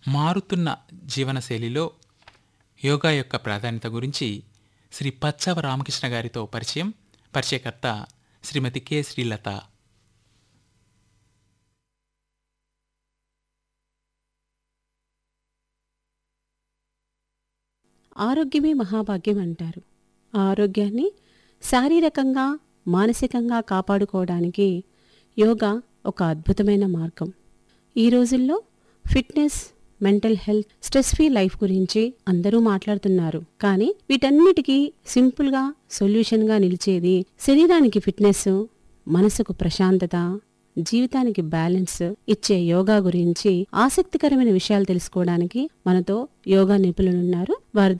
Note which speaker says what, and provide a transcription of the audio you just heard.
Speaker 1: మారుతున్న జీవనశైలిలో యోగా యొక్క ప్రాధాన్యత గురించి శ్రీ పచ్చవ రామకృష్ణ గారితో పరిచయం పరిచయకర్త శ్రీమతి కె శ్రీలత
Speaker 2: ఆరోగ్యమే మహాభాగ్యం అంటారు ఆ ఆరోగ్యాన్ని శారీరకంగా మానసికంగా కాపాడుకోవడానికి యోగా ఒక అద్భుతమైన మార్గం ఈ రోజుల్లో fitness mental health stress free life గురించి అందరూ మాట్లాడుతున్నారు కానీ వీటన్నిటికీ సింపుల్గా సొల్యూషన్గా నిలిచేది శరీరానికి ఫిట్నెస్ మనసుకు ప్రశాంతత జీవితానికి బ్యాలెన్స్ ఇచ్చే యోగా గురించి ఆసక్తికరమైన విషయాలు తెలుసుకోవడానికి మనతో యోగా నిపుణులున్నారు వారితో